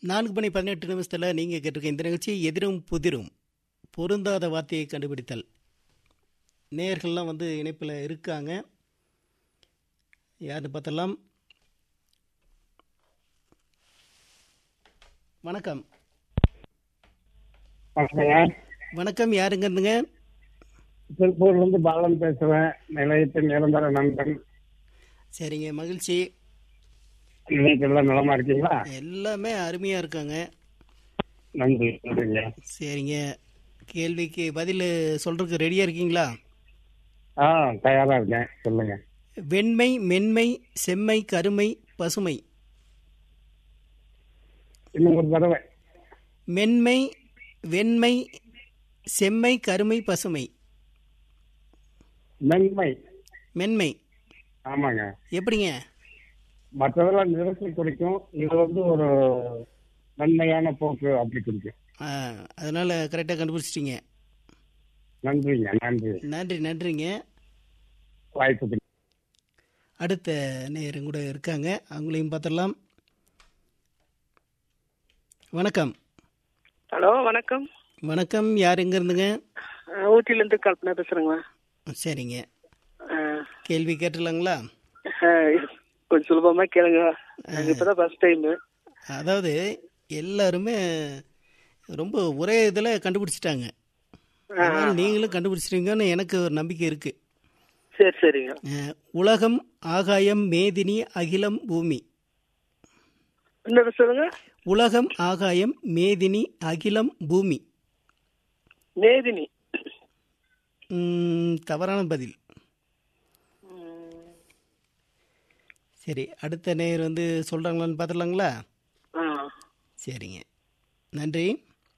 நான்கு மணி பதினெட்டு நிமிஷத்தில் நீங்கள் கேட்டிருக்க இந்த நிகழ்ச்சி எதிரும் புதிரும் பொருந்தாத வார்த்தையை கண்டுபிடித்தல் நேயர்கள்லாம் வந்து இணைப்பில் இருக்காங்க யாருன்னு பார்த்தலாம் வணக்கம் வணக்கங்க வணக்கம் யாருங்க இருந்துங்க திருப்பூர்ல இருந்து பாலன் பேசுறேன் நிலையத்தின் நிரந்தர நண்பன் சரிங்க மகிழ்ச்சி இன்னைக்கு எல்லாம் நலமா இருக்கீங்களா எல்லாமே அருமையாக இருக்காங்க நன்றி நன்றிங்க சரிங்க கேள்விக்கு பதில் சொல்கிறதுக்கு ரெடியாக இருக்கீங்களா ஆ தயாரா இருக்கேன் சொல்லுங்க வெண்மை மென்மை செம்மை கருமை பசுமை இன்னும் ஒரு தடவை மென்மை வெண்மை செம்மை கருமை பசுமை மென்மை மென்மை ஆமாங்க எப்படிங்க மற்றதெல்லாம் நிறத்தை குறிக்கும் இது வந்து ஒரு நன்மையான போக்கு அப்படி குறிக்கும் ஆ, அதனால கரெக்டாக கண்டுபிடிச்சிட்டீங்க நன்றிங்க நன்றி நன்றி நன்றிங்க வாய்ப்புக்கு அடுத்த நேரம் கூட இருக்காங்க அவங்களையும் பார்த்துடலாம் வணக்கம் ஹலோ வணக்கம் வணக்கம் யார் எங்க இருந்துங்க அஹ் ஊட்டியிலேருந்து கல்பனா பேசுகிறேங்க சரிங்க கேள்வி கேட்டுலாங்களா கொஞ்சம் சுலபமாக கேளுங்க நாங்கள் இப்போ தான் ஃபஸ்ட் டைமு அதாவது எல்லாருமே ரொம்ப ஒரே இதில் கண்டுபிடிச்சிட்டாங்க அதனால நீங்களும் கண்டுபிடிச்சிட்டீங்கன்னு எனக்கு ஒரு நம்பிக்கை இருக்கு சரி சரிங்க அஹ், உலகம் ஆகாயம் மேதினி அகிலம் பூமி இன்னொரு சொல்லுங்க உலகம் ஆகாயம் மேதினி அகிலம் பூமி மேதினி ம், தவறான பதில் சரி அடுத்த நேர் வந்து சொல்கிறாங்களான்னு பார்த்துடலாங்களா ஆ சரிங்க நன்றி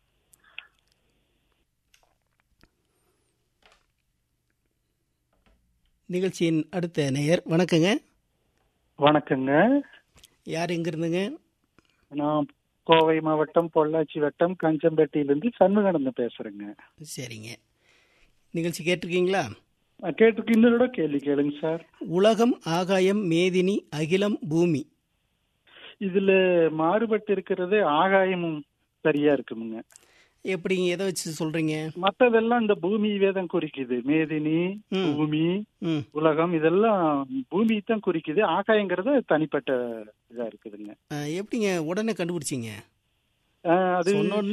நிகழ்ச்சியின் அடுத்த நேயர் வணக்கங்க வணக்கங்க யார் எங்க இருந்துங்க நான் கோவை மாவட்டம் பொள்ளாச்சி வட்டம் கஞ்சம்பேட்டையிலிருந்து சண்முகானந்தம் பேசுறேங்க சரிங்க நிகழ்ச்சி கேட்டிருக்கீங்களா நான் கேட்டுக்கு இன்னொரு கேள்வி கேளுங்க சார் உலகம் ஆகாயம் மேதினி அகிலம் பூமி இதுல மாறுபட்டு இருக்கிறது ஆகாயமும் சரியா இருக்குமுங்க எப்படிங்க எதை வச்சு சொல்றீங்க மத்ததெல்லாம் இந்த பூமியவே தான் குறிக்குது மேதினி ம். பூமி ம் உலகம் இதெல்லாம் பூமி தான் குறிக்குது ஆகாயங்கிறது தனிப்பட்ட இதா இருக்குதுங்க அஹ், எப்படிங்க உடனே கண்டுபிடிச்சிங்க ஆஹ் அது சொன்ன